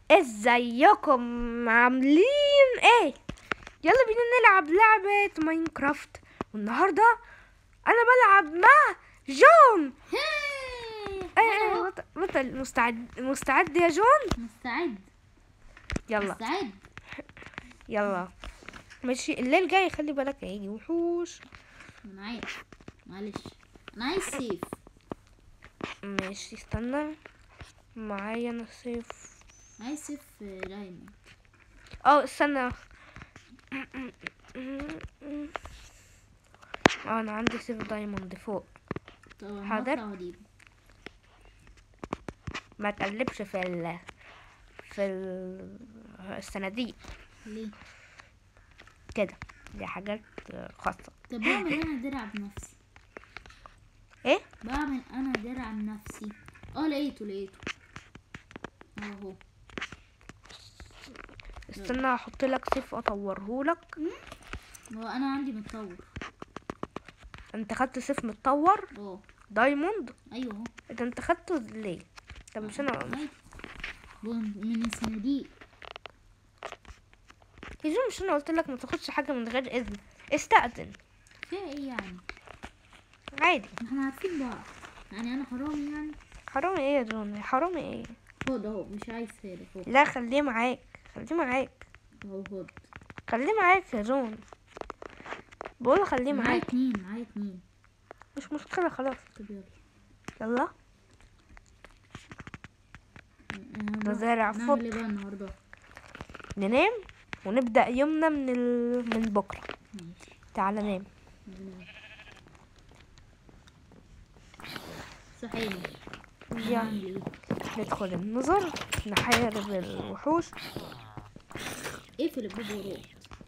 ازيكم عاملين ايه يلا بينا نلعب لعبة ماينكرافت والنهاردة انا بلعب مع جون ايه بطل- بطل مستعد مستعد يا جون مستعد يلا مستعد يلا ماشي الليل جاي خلي بالك هيجي وحوش انا عارف معلش انا عايز سيف ماشي استنى معايا انا سيف عايز سيف دايموند اه استنى اه انا عندي سيف دايموند فوق طب حاضر. هطلع واجيبه ما تقلبش في ال في ال- الصناديق ليه كده دي حاجات خاصة طب بعمل انا درع بنفسي ايه بعمل انا درع بنفسي اه لقيته لقيته اهو استنى احط لك سيف اطوره لك هو انا عندي متطور انت خدت سيف متطور اه دايموند ايوه اهو انت انت خدته ليه طب مش انا عادي. بون- من الصناديق يا جو مش انا قلت لك ما تاخدش حاجة من غير اذن استأذن فيها ايه يعني عادي ما احنا عارفين بعض يعني انا حرامي يعني حرامي ايه يا جون حرامي ايه خد اهو مش عايز هذا خد لا خليه معاك خليه معاك اهو خد خليه معاك يا جون بقول خليه معايا معاك اتنين معايا اتنين مش مشكلة خلاص طب يلا يلا آه، مزارع نعمل فوق ايه بقى النهارده ننام ونبدأ يومنا من ال... من بكرة ماشي تعالى نام نعمل إيه؟ صحينا يلا نعمل ايه ندخل النظر نحارب الوحوش اقفل الباب وراك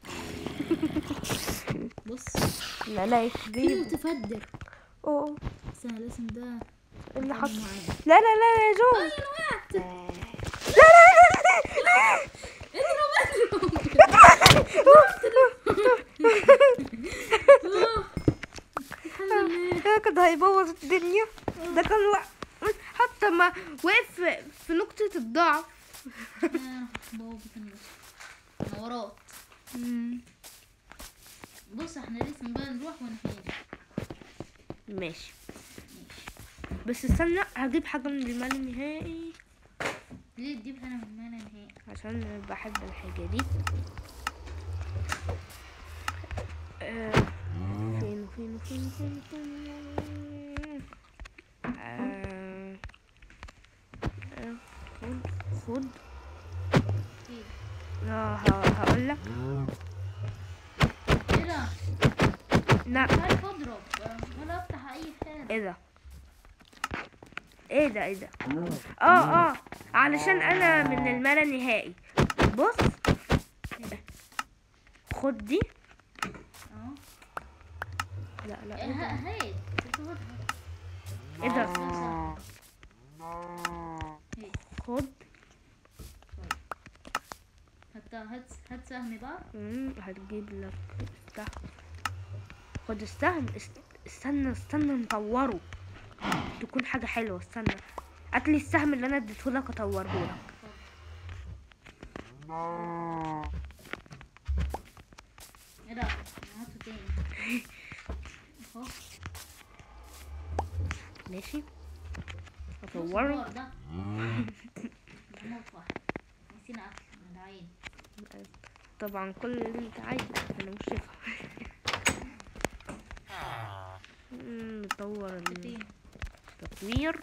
بص لا لا في يخرب متفجر اوه بس انا لازم ده اللي أقعد حط معاه. لا لا لا يا جون انا وقعت لا لا لا لا الحمد لله ده كان هيبوظ الدنيا ده كان وق... حتى ما وقف في- في نقطة الضعف آه، بابا كان نورات بص احنا لازم بقى نروح ونحارب ماشي بس استنى هجيب حاجة من المال النهائي ليه تجيب انا من مانا نهائي عشان بحب الحاجة دي آه، فين فين فين فين فين آه، آه، خد خد ايه اه هقول لك ايه ده لا مش عارف اضرب ولا افتح اي حاجه ايه ده ايه ده ايه ده اه اه علشان انا من الملا نهائي بص خد دي اه لا لا إيه، ايه ده ه- هات تاخدها. ايه ده سهل. إيه، خد هات هات هات سهمي بقى مم، هتجيب لك السهم خد السهم است- استنى استنى نطوره تكون حاجة حلوة استنى هاتلي السهم اللي انا اديته لك اطوره لك ايه ده أنا هاته تاني اهو ماشي بص اطوره النار ده ده موت واحد نسينا اكل من العين طبعا كل اللي انت عايزه انا مش شايفه مم، نطور فين التطوير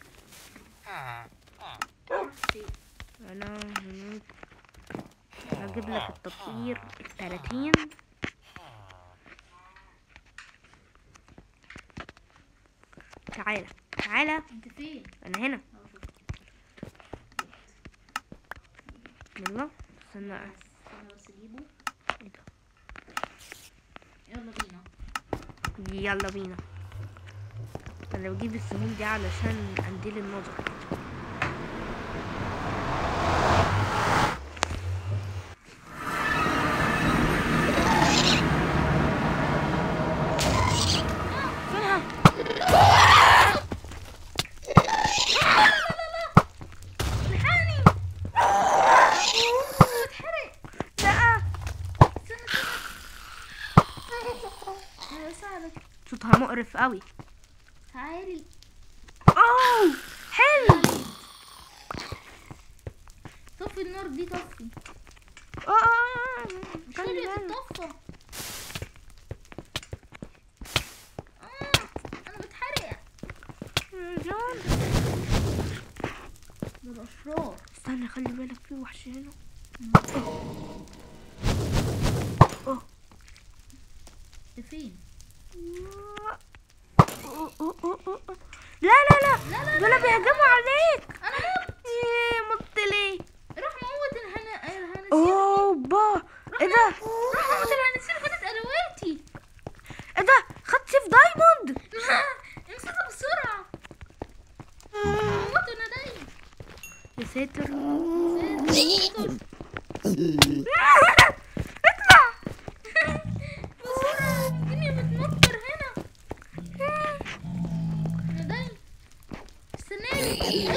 فين انا هنا هجيب لك التطوير التلاتين تعالى تعالى انت فين انا هنا اهو شوف يلا استنى بس انا بس اجيبه ايه ده؟ يلا بينا يلا بينا انا بجيب السهول دي علشان انديل النظر فينها؟ صوتها مقرف قوي تعالي اوه حلو طفي النار دي طفي آه، مش خلي راضية بالك. تتطفى آه، انا بتحرق جون دول اشرار استنى خلي بالك في وحش هنا اوه انت فين أوه، أوه، أوه، أوه. لا لا لا لا لا دول بيهجموا عليك انا موت ايه مت ليه روح موت الهنا الهنسير اوبا ايه ده روح موت الهنسير خدت ادواتي ايه ده خدت سيف دايموند لا امسكها بسرعة موت انا دايما يا ساتر اطلع بسرعة الدنيا بتمطر هنا انا دايما استناني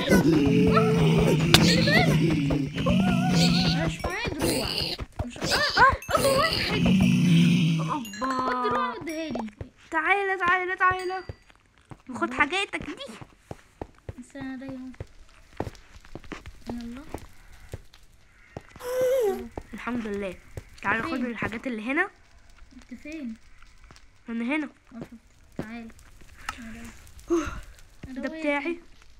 انا مش معايا دروع مش اه اه ابو واحد خد دروع اوبا وديها لي تعالى تعالى تعالى خد حاجاتك دي استنى دايما يلا الحمد لله تعالى خد فين؟ الحاجات اللي هنا انت فين؟ من هنا اه شفت تعال ده بتاعي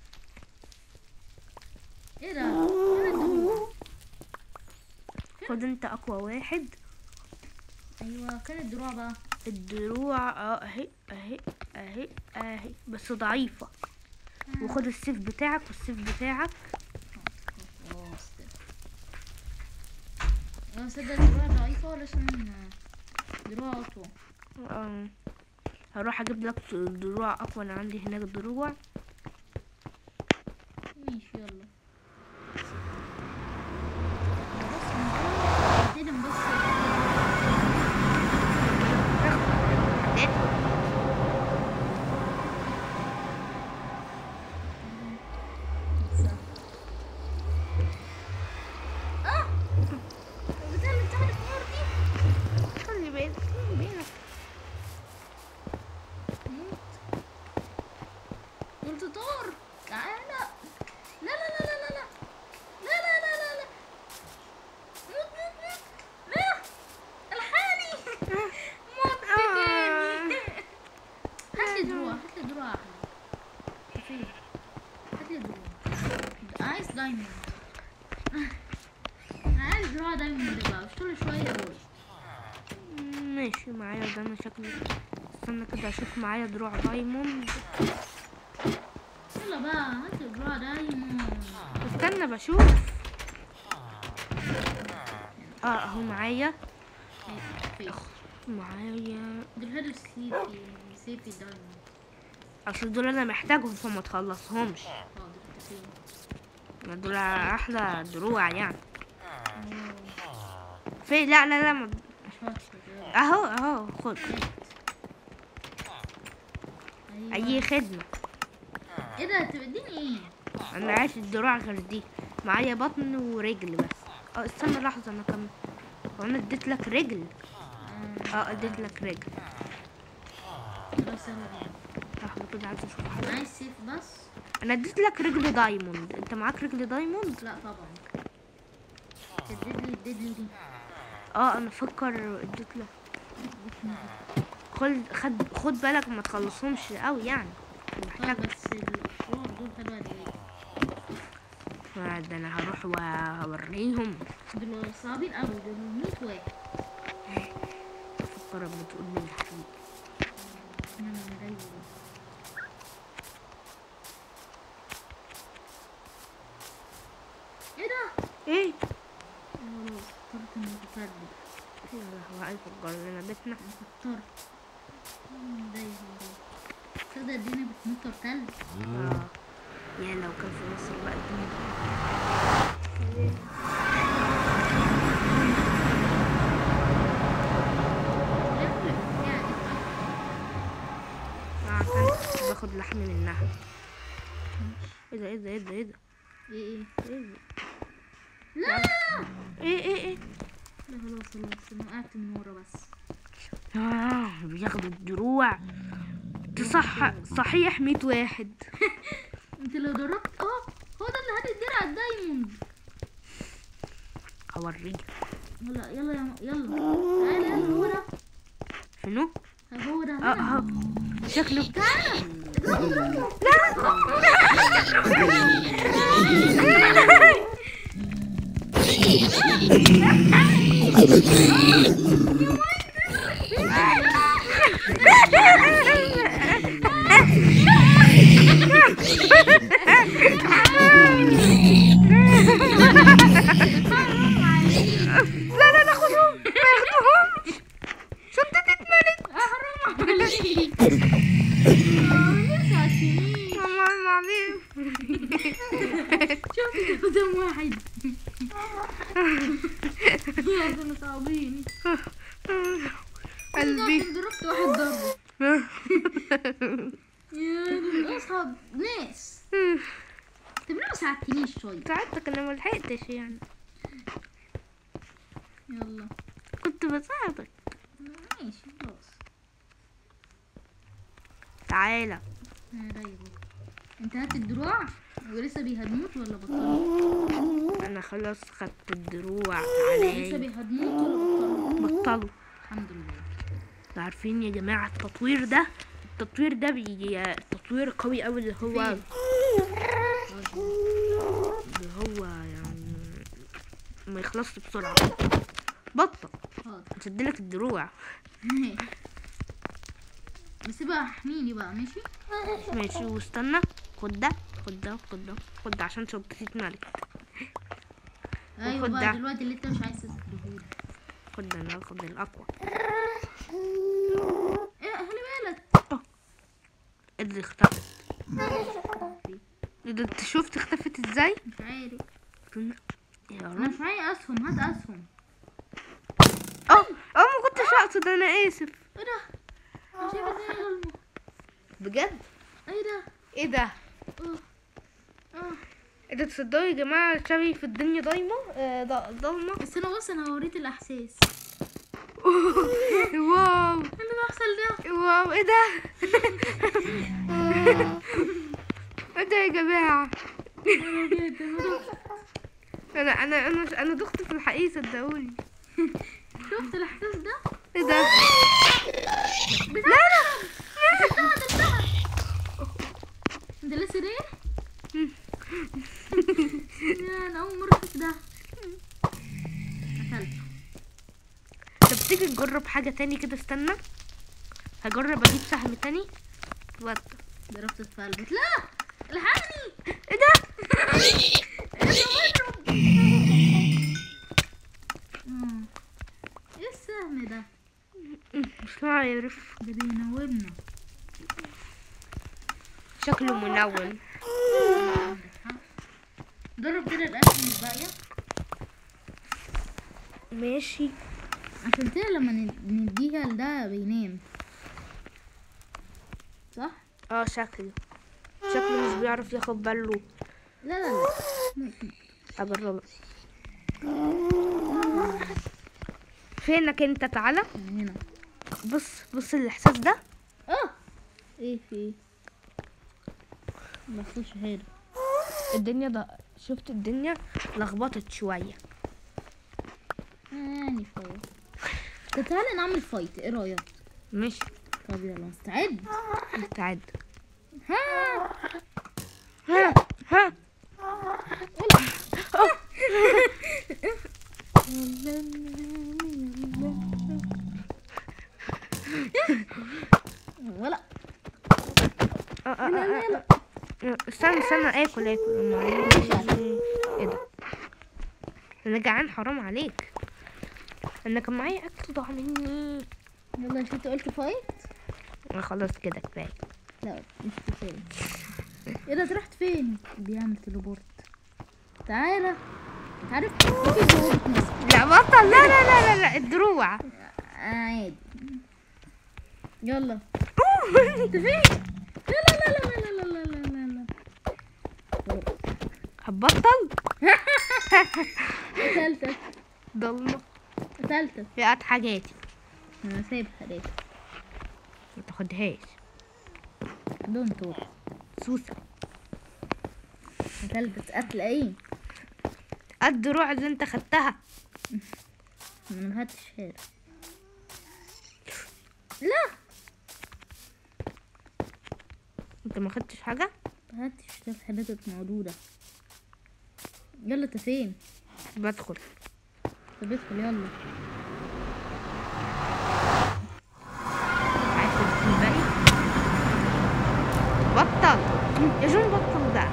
ايه ده؟ فين الدروع؟ خد انت اقوى واحد ايوه فين الدروع بقى؟ الدروع اه اهي اهي اهي اهي بس ضعيفة وخد السيف بتاعك والسيف بتاعك خلاص كده اه صدق الدروع ضعيفة ولا عشان دروع أطول آه. هروح اجيب لك دروع اقوى انا عندي هناك دروع ماشي يلا بص هنبتدي بس اه البتاع اللي بتعمل النار دي خلي بالك خلي بالك موت قلت طار تعالى لا لا لا لا لا لا لا لا لا لا لا موت موت موت لا الحقني موت تاني هات لي دروع هات لي دروع احلى فين هات لي دروع عايز دايموند أنا عايز دروع دايموند بقى مش كل شويه دول ماشي معايا ده انا شكلي استنى كده اشوف معايا دروع دايموند يلا بقى هات لي دروع دايموند استنى بشوف اه اهو معايا فين معايا دول هادو سيفي سيفي دايموند اصل دول انا محتاجهم فما تخلصهمش حاضر فين دول احلى دروع يعني أوه، في لا لا لا ما- مش هات كده. اهو اهو خد أيوة. اي خدمة ايه ده تديني ايه انا عايش الدروع غير دي معايا بطن ورجل بس اه استنى لحظة انا كم هو انا اديت لك رجل آه، اه اديت لك رجل خلاص يلا بينا لحظة كده عايز اشوف حاجة عايز سيف بس انا اديت لك رجل دايموند انت معاك رجل دايموند لا طبعا الديدلي الديدلي دي اه انا فكر اديت لك خد خد خد بالك ما تخلصهمش قوي يعني طب محتاج بس الروح دول حلوة قد ايه آه، ده انا هروح وهوريهم دول صعبين قوي دول 100 واحد افكر لما تقول لي الحقيقة انا من جاي ايه ده؟ ايه خلاص اخترت المتفرد يا لهوي عايز افكر لنا بيتنا اخترت ده تصدق الدنيا بتمطر تلج اه يا لو كان في مصر بقى الدنيا ليه يعني اه كان باخد لحم منها ايه ده ايه ده ايه ده ايه ده ايه ايه ايه ده لا ايه ايه ايه لا خلاص خلاص انا وقعت من ورا بس آه بياخدوا الدروع تصح صحيح 100 واحد انت لو ضربت اه هو ده اللي هات الدرع الدايموند هوريك يلا يلا يا- يلا تعالى يلا هو ده شنو؟ هو ده اه هنا. اه شكله تعالى اضربه اضربه لا لا لا خدهم ما ياخدوهمش شنطتي اتملت حرام عليك آه، لسه عشرين. والله العظيم شوف قدام واحد يا دول صعبين قلبي ضربت واحد ضربه يا دول اصحاب ناس طب ليه ما ساعدتنيش شويه ساعدتك انا ملحقتش يعني يلا كنت بساعدك ماشي خلاص تعالى يا رايبو انت هات الدروع ولسه بيهدموك ولا بطلوا انا خلاص خدت الدروع لسه تعالى بيهدموك ولا بطلوا بطلوا الحمد لله انتوا عارفين يا جماعة التطوير ده التطوير ده بي تطوير قوي قوي اللي هو اللي هو يعني ما يخلصش بسرعة بطل حاضر هسدلك الدروع بس بقى احميني بقى ماشي ماشي واستنى خد ده خد ده خد ده خد ده عشان شنطتي اتملت ايوه وخد بقى ده. دلوقتي اللي انت مش عايز تديهولي خد ده انا خد الاقوى ايه خلي بالك اللي اختفت إيه ده انت شفت اختفت ازاي مش عارف يا انا رب مش معايا اسهم هات اسهم اه اه ما كنتش اقصد انا اسف ايه ده انا شايفه ان هي ظلمه بجد ايه ده ايه ده اه اه ايه ده تصدقوا يا جماعه شبي في الدنيا ضايمه آه، ض- ضلمه بس انا بص انا هوريك الاحساس واو ايه اللي بيحصل ده واو ايه ده ايه ده يا جماعه انا انا انا انا دخت في الحقيقه صدقوني شفت الاحساس ده ايه ده لا لا انت لسه رايح يا انا اول مره اشوف ده قتلت طب تيجي نجرب حاجه تاني كده استنى هجرب اجيب سهم تاني وات ضربت في قلبك لا الحقني ايه ده آه. ايه السهم ده مش عارف ده بينومنا شكله منون عندك حق جرب كده الاسهم الباقيه ماشي عشان كده لما ن- نديها لده بينام صح اه شكله شكله مش بيعرف ياخد باله لا لا لا اجربه فينك انت تعالى من هنا بص بص الاحساس ده اه ايه في ايه مفيش حاجه الدنيا ده شفت الدنيا لخبطت شويه يعني شويه طب تعالى نعمل فايت ايه رايك ماشي طب يلا مستعد تعال ها ها ها ولا آه، آه، لا آه، لا لا آه. استنى استنى اكل اكل ايه ده انا جعان حرام عليك انا كان معايا اكل ضاع مني يلا مش انت قلت فايت آه، خلاص كده كفايه لا مش كفايه ايه ده أنت رحت فين بيعمل تليبورت تعالى انت عارف في ظهور مصر لا بطل لا لا لا لا, لا الدروع آه، عادي يلا انت فين لا لا لا لا لا لا لا لا لا لا هتبطل قتلتك ضلمه قتلتك فئات حاجاتي انا سايب حالاتي ما تاخدهاش دون تور سوسة هتلبس قتل ايه الدروع اللي انت خدتها انا ما هاتش هذا لا انت ما خدتش حاجة ما هاتش شاف حالتك موجودة يلا انت فين بدخل طب ادخل يلا عايز تدخل الباقي بطل يا جون بطل بقى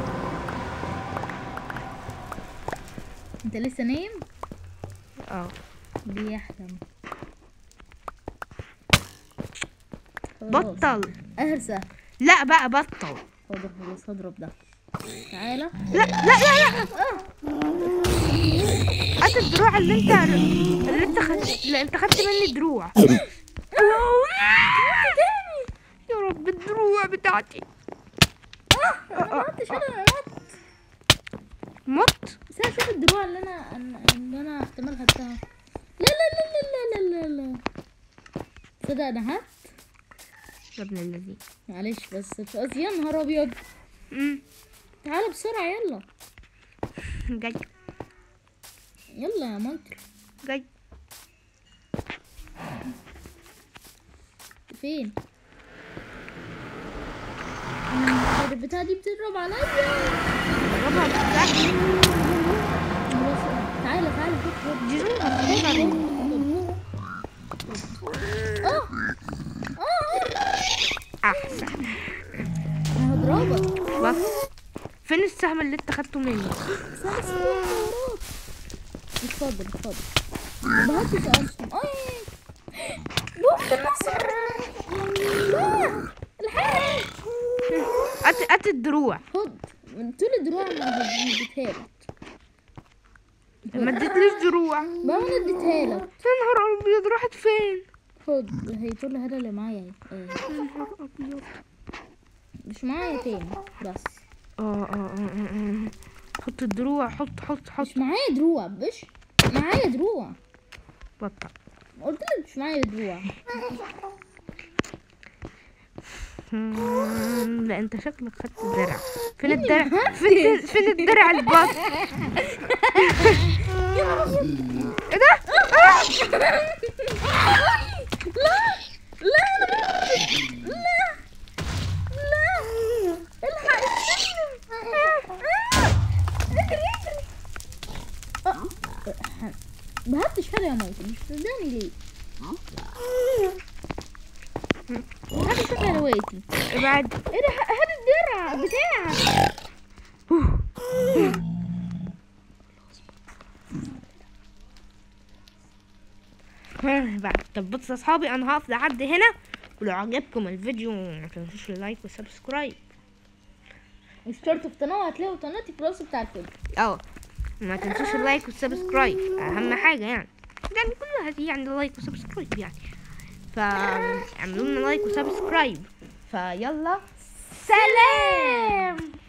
انت لسه نايم اه بيحلم خلاص. بطل اهرسة لا بقى بطل حاضر خلاص هضرب ده تعالى لا لا لا لا هات الدروع اللي انت اللي انت خدت اللي انت خدت مني دروع يا رب الدروع بتاعتي ما هاتش انا انا مت مت بس انا شوف الدروع اللي انا اللي انا احتمال خدتها لا لا لا لا لا لا لا لا تصدق انا هات يا ابن الذين معلش بس بس يا نهار ابيض أمم، تعالى بسرعة يلا جاي يلا يا مايكل جاي فين البتاعة دي بتضرب عليا ضربها بالسهم خلاص، تعالى تعالى خد خد دي جون هتضرب اه اه احسن انا هضربك بس فين السهم اللي انت خدته مني بس انا سيبك وراك اتفضل اتفضل ما هاتش اصلا اي بوم النصر لا الحقني هات هات الدروع خد من طول الدروع ما اديتها لك ما اديتليش دروع بقى انا اديتها لك يا نهار ابيض راحت فين خد هي طول هذا اللي معايا اهي اهي. يا نهار ابيض مش معايا تاني بس اه اه اه اه اه. حط الدروع حط حط حط مش معايا دروع مش معايا دروع بطل قلت لك مش معايا دروع مم، لا انت شكلك خدت الدرع فين الدرع فين فين الدرع البط ايه ده آه! لا لا انا ما لا لا الحق اجري اجري آه. ما هاتش حاجه يا مايكل مش صدقني ليه هات شوف هوايتي ابعد ايه ده هات الدرع بتاعك بعد طب بصوا يا اصحابي انا هقف لحد هنا ولو عجبكم الفيديو ما تنسوش اللايك والسبسكرايب واشتركوا في القناه وهتلاقوا قناتي في الوصف بتاع الفيديو اه ما تنسوش اللايك والسبسكرايب اهم حاجه يعني يعني كل هذه يعني لايك وسبسكرايب يعني فاعملوا لنا لايك وسبسكرايب فيلا سلام